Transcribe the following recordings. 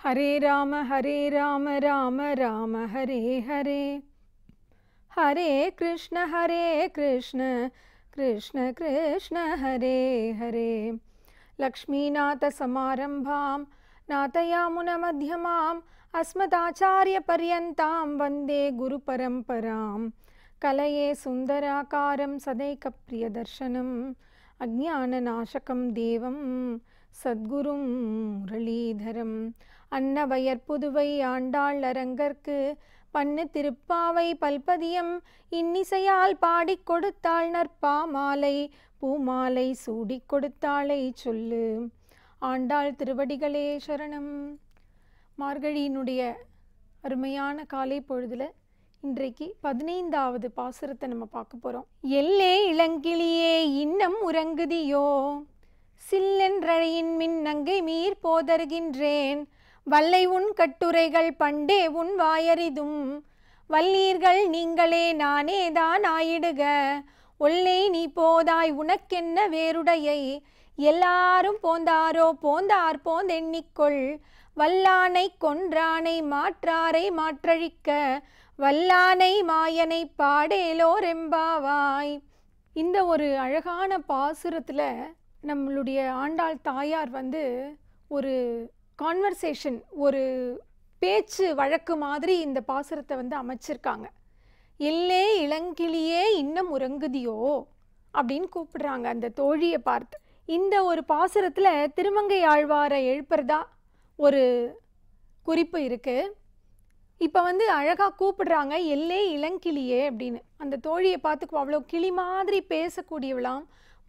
ஹரே ராம ஹரே ராம ராம ராம ஹரே ஹரே ஹரே கிருஷ்ண ஹரே கிருஷ்ண கிருஷ்ண கிருஷ்ண ஹரே ஹரே லக்ஷ்மீநாதசமாரம்பாம் நாதயாமுனமध्यமாம் अस्मदाचार्यपर्यन्तां वन्दे गुरुपरम्परां कलये सुन्दराकारं सदैकप्रियदर्शनम् अज्ञाननाशकं देवं சத்குரும் முரளீதரம் அன்னவயற் புதுவை ஆண்டாள் அரங்கற்கு பண்ணு திருப்பாவை பல்பதியம் இன்னிசையால் பாடிக் கொடுத்தாள் நற்பாமாலை பூமாலை சூடிக் கொடுத்தாளை சொல்லு ஆண்டாள் திருவடிகளே சரணம் மார்கழியினுடைய அருமையான காலை பொழுதுல இன்றைக்கு பதினைந்தாவது பாசுரத்தை நம்ம பார்க்க போகிறோம் எல்லே இளங்கிளியே இன்னம் உறங்குதியோ சில்லென்றழையின் மின் நங்கை மீர் போதருகின்றேன் வல்லை உன் கட்டுரைகள் பண்டே உன் வாயறிதும் வல்லீர்கள் நீங்களே நானே தான் ஆயிடுக ஒல்லை நீ போதாய் உனக்கென்ன வேறுடையை எல்லாரும் போந்தாரோ போந்தார் போந்தெண்ணிக்கொள் வல்லானை கொன்றானை மாற்றாரை மாற்றழிக்க வல்லானை மாயனை பாடேலோரெம்பாவாய் இந்த ஒரு அழகான பாசுரத்தில் நம்மளுடைய ஆண்டாள் தாயார் வந்து ஒரு கான்வர்சேஷன் ஒரு பேச்சு வழக்கு மாதிரி இந்த பாசுரத்தை வந்து அமைச்சிருக்காங்க எல்லே இளங்கிளியே இன்னும் உறங்குதியோ அப்படின்னு கூப்பிடுறாங்க அந்த தோழியை பார்த்து இந்த ஒரு பாசுரத்தில் திருமங்கை ஆழ்வாரை எழுப்புறதா ஒரு குறிப்பு இருக்குது இப்போ வந்து அழகாக கூப்பிடுறாங்க எல்லே இளங்கிளியே அப்படின்னு அந்த தோழியை பார்த்து அவ்வளோ கிளி மாதிரி பேசக்கூடியவளாம்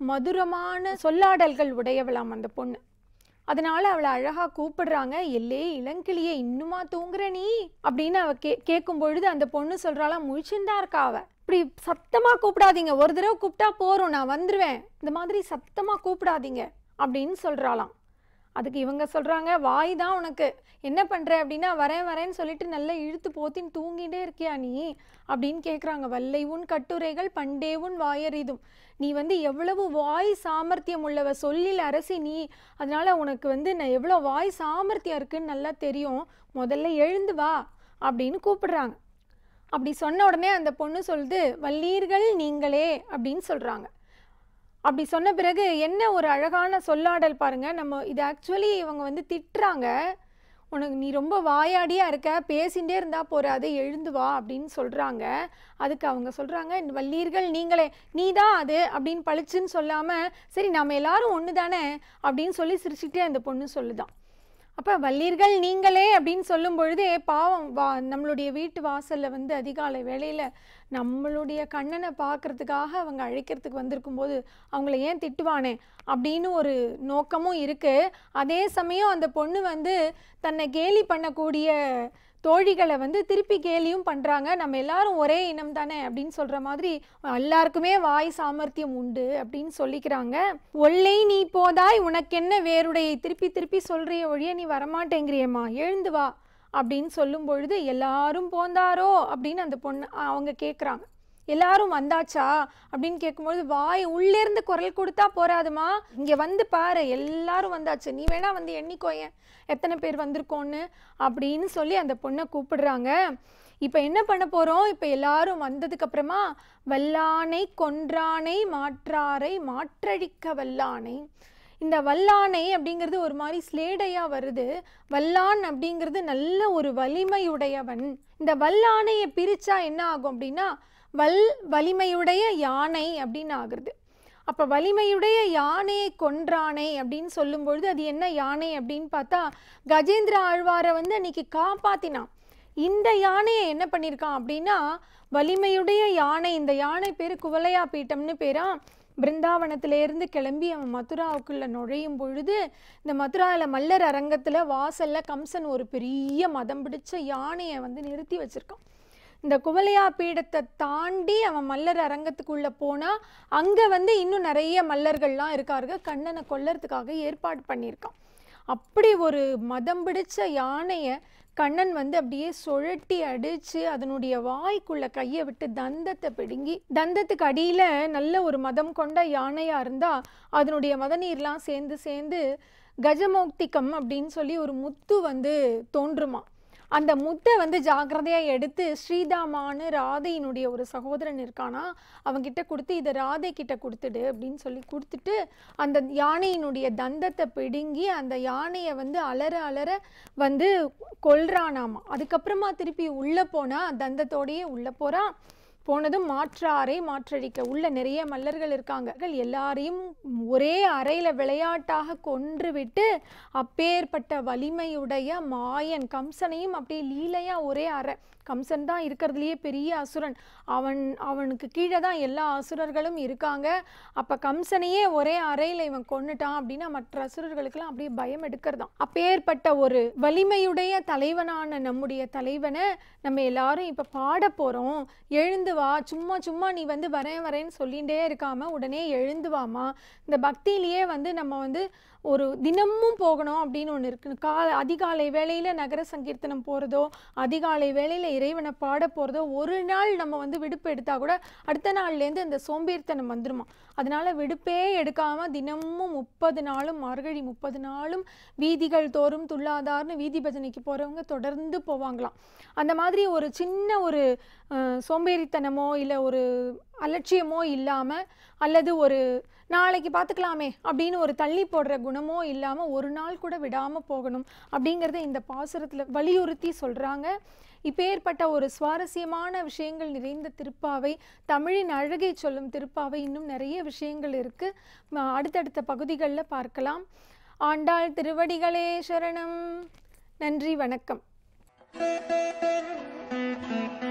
மதுரமான சொல்லாடல்கள் உடையவளாம் அந்த பொண்ணு அதனால அவளை அழகாக கூப்பிடுறாங்க எல்லே இளங்கிளியே இன்னுமா தூங்குற நீ அப்படின்னு அவ கே கேட்கும் பொழுது அந்த பொண்ணு சொல்றாளாம் முழிச்சுண்டா இருக்கா அவ இப்படி சத்தமாக கூப்பிடாதீங்க ஒரு தடவை கூப்பிட்டா போறோம் நான் வந்துருவேன் இந்த மாதிரி சத்தமாக கூப்பிடாதீங்க அப்படின்னு சொல்றாளாம் அதுக்கு இவங்க சொல்கிறாங்க வாய் தான் உனக்கு என்ன பண்ணுற அப்படின்னா வரேன் வரேன்னு சொல்லிட்டு நல்லா இழுத்து போத்தின்னு தூங்கிட்டே இருக்கியா நீ அப்படின்னு கேட்குறாங்க வல்லை உன் கட்டுரைகள் பண்டே உன் வாயறிதும் நீ வந்து எவ்வளவு வாய் சாமர்த்தியம் உள்ளவ சொல்லில் அரசி நீ அதனால உனக்கு வந்து நான் எவ்வளோ வாய் சாமர்த்தியம் இருக்குன்னு நல்லா தெரியும் முதல்ல எழுந்து வா அப்படின்னு கூப்பிடுறாங்க அப்படி சொன்ன உடனே அந்த பொண்ணு சொல்லுது வல்லீர்கள் நீங்களே அப்படின்னு சொல்கிறாங்க அப்படி சொன்ன பிறகு என்ன ஒரு அழகான சொல்லாடல் பாருங்க நம்ம இது ஆக்சுவலி இவங்க வந்து திட்டுறாங்க உனக்கு நீ ரொம்ப வாயாடியா இருக்க பேசிகிட்டே இருந்தா போறாது எழுந்து வா அப்படின்னு சொல்றாங்க அதுக்கு அவங்க சொல்றாங்க வல்லீர்கள் நீங்களே நீ தான் அது அப்படின்னு பளிச்சுன்னு சொல்லாம சரி நம்ம எல்லாரும் ஒன்று தானே அப்படின்னு சொல்லி சிரிச்சுக்கிட்டே அந்த பொண்ணு சொல்லுதான் அப்போ வல்லீர்கள் நீங்களே அப்படின்னு சொல்லும் பொழுதே பாவம் வா நம்மளுடைய வீட்டு வாசலில் வந்து அதிகாலை வேளையில் நம்மளுடைய கண்ணனை பார்க்கறதுக்காக அவங்க அழைக்கிறதுக்கு வந்திருக்கும் போது அவங்கள ஏன் திட்டுவானே அப்படின்னு ஒரு நோக்கமும் இருக்குது அதே சமயம் அந்த பொண்ணு வந்து தன்னை கேலி பண்ணக்கூடிய தோழிகளை வந்து திருப்பி கேலியும் பண்ணுறாங்க நம்ம எல்லாரும் ஒரே இனம் தானே அப்படின்னு சொல்கிற மாதிரி எல்லாருக்குமே வாய் சாமர்த்தியம் உண்டு அப்படின்னு சொல்லிக்கிறாங்க ஒல்லை நீ போதாய் உனக்கென்ன வேறுடைய திருப்பி திருப்பி சொல்கிறிய ஒழிய நீ வரமாட்டேங்கிறியம்மா எழுந்து வா அப்படின்னு சொல்லும் பொழுது எல்லாரும் போந்தாரோ அப்படின்னு அந்த பொண்ணு அவங்க கேட்குறாங்க எல்லாரும் வந்தாச்சா அப்படின்னு கேட்கும்பொழுது வாய் உள்ளேருந்து குரல் கொடுத்தா போறாதுமா இங்கே வந்து பாரு எல்லாரும் வந்தாச்சு நீ வேணா வந்து எண்ணிக்கோயேன் எத்தனை பேர் வந்திருக்கோன்னு அப்படின்னு சொல்லி அந்த பொண்ணை கூப்பிடுறாங்க இப்போ என்ன பண்ண போகிறோம் இப்போ எல்லாரும் வந்ததுக்கு அப்புறமா வல்லானை கொன்றானை மாற்றாரை மாற்றழிக்க வல்லானை இந்த வல்லானை அப்படிங்கிறது ஒரு மாதிரி ஸ்லேடையாக வருது வல்லான் அப்படிங்கிறது நல்ல ஒரு வலிமையுடையவன் இந்த வல்லானையை பிரித்தா என்ன ஆகும் அப்படின்னா வல் வலிமையுடைய யானை அப்படின்னு ஆகுறது அப்போ வலிமையுடைய யானையை கொன்றானை அப்படின்னு சொல்லும்பொழுது அது என்ன யானை அப்படின்னு பார்த்தா கஜேந்திர ஆழ்வாரை வந்து அன்னைக்கு காப்பாத்தினான் இந்த யானையை என்ன பண்ணியிருக்கான் அப்படின்னா வலிமையுடைய யானை இந்த யானை பேர் குவலையா பீட்டம்னு பேரா பிருந்தாவனத்திலேருந்து கிளம்பி அவன் மதுராவுக்குள்ளே நுழையும் பொழுது இந்த மதுராவில் மல்லர் அரங்கத்தில் வாசலில் கம்சன் ஒரு பெரிய மதம் பிடிச்ச யானையை வந்து நிறுத்தி வச்சுருக்கான் இந்த குவலையா பீடத்தை தாண்டி அவன் மல்லர் அரங்கத்துக்குள்ளே போனால் அங்கே வந்து இன்னும் நிறைய மல்லர்கள்லாம் இருக்காருங்க கண்ணனை கொல்லறதுக்காக ஏற்பாடு பண்ணியிருக்கான் அப்படி ஒரு மதம் பிடிச்ச யானையை கண்ணன் வந்து அப்படியே சுழட்டி அடிச்சு அதனுடைய வாய்க்குள்ள கையை விட்டு தந்தத்தை பிடுங்கி தந்தத்துக்கு அடியில நல்ல ஒரு மதம் கொண்ட யானையா இருந்தா அதனுடைய மதநீர்லாம் சேர்ந்து சேர்ந்து கஜமௌக்திகம் அப்படின்னு சொல்லி ஒரு முத்து வந்து தோன்றுமா அந்த முத்தை வந்து ஜாக்கிரதையாக எடுத்து ஸ்ரீதாமான்னு ராதையினுடைய ஒரு சகோதரன் இருக்கானா அவங்கிட்ட கொடுத்து இதை ராதை கிட்ட கொடுத்துடு அப்படின்னு சொல்லி கொடுத்துட்டு அந்த யானையினுடைய தந்தத்தை பிடுங்கி அந்த யானையை வந்து அலற அலற வந்து கொல்றானாமா அதுக்கப்புறமா திருப்பி உள்ளே போனால் தந்தத்தோடையே உள்ளே போகிறான் போனதும் மாற்றாரை மாற்றடிக்க உள்ள நிறைய மல்லர்கள் இருக்காங்க எல்லாரையும் ஒரே அறையில விளையாட்டாக கொன்று விட்டு அப்பேற்பட்ட வலிமையுடைய மாயன் கம்சனையும் அப்படியே லீலையா ஒரே அறை கம்சன் தான் இருக்கிறதுலையே பெரிய அசுரன் அவன் அவனுக்கு கீழே தான் எல்லா அசுரர்களும் இருக்காங்க அப்போ கம்சனையே ஒரே அறையில் இவன் கொன்னுட்டான் அப்படின்னா மற்ற அசுரர்களுக்கெல்லாம் அப்படியே பயம் எடுக்கிறதாம் அப்பேற்பட்ட ஒரு வலிமையுடைய தலைவனான நம்முடைய தலைவனை நம்ம எல்லாரும் இப்போ பாட போகிறோம் எழுந்து வா சும்மா சும்மா நீ வந்து வரேன் வரேன்னு சொல்லிகிட்டே இருக்காம உடனே எழுந்து வாமா இந்த பக்தியிலேயே வந்து நம்ம வந்து ஒரு தினமும் போகணும் அப்படின்னு ஒன்று இருக்கு கா அதிகாலை வேளையில் நகர சங்கீர்த்தனம் போகிறதோ அதிகாலை வேளையில் இறைவனை பாட போகிறதோ ஒரு நாள் நம்ம வந்து விடுப்பு எடுத்தால் கூட அடுத்த நாள்லேருந்து இந்த சோம்பேறித்தனம் வந்துருமா அதனால விடுப்பே எடுக்காமல் தினமும் முப்பது நாளும் மார்கழி முப்பது நாளும் வீதிகள் தோறும் துள்ளாதார்னு வீதி பஜனைக்கு போகிறவங்க தொடர்ந்து போவாங்களாம் அந்த மாதிரி ஒரு சின்ன ஒரு அஹ், சோம்பேறித்தனமோ இல்லை ஒரு அலட்சியமோ இல்லாமல் அல்லது ஒரு நாளைக்கு பார்த்துக்கலாமே அப்படின்னு ஒரு தள்ளி போடுற குணமோ இல்லாமல் ஒரு நாள் கூட விடாமல் போகணும் அப்படிங்கிறத இந்த பாசுரத்தில் வலியுறுத்தி சொல்கிறாங்க இப்பேற்பட்ட ஒரு சுவாரஸ்யமான விஷயங்கள் நிறைந்த திருப்பாவை தமிழின் அழகை சொல்லும் திருப்பாவை இன்னும் நிறைய விஷயங்கள் இருக்குது அடுத்தடுத்த பகுதிகளில் பார்க்கலாம் ஆண்டாள் திருவடிகளே சரணம் நன்றி வணக்கம்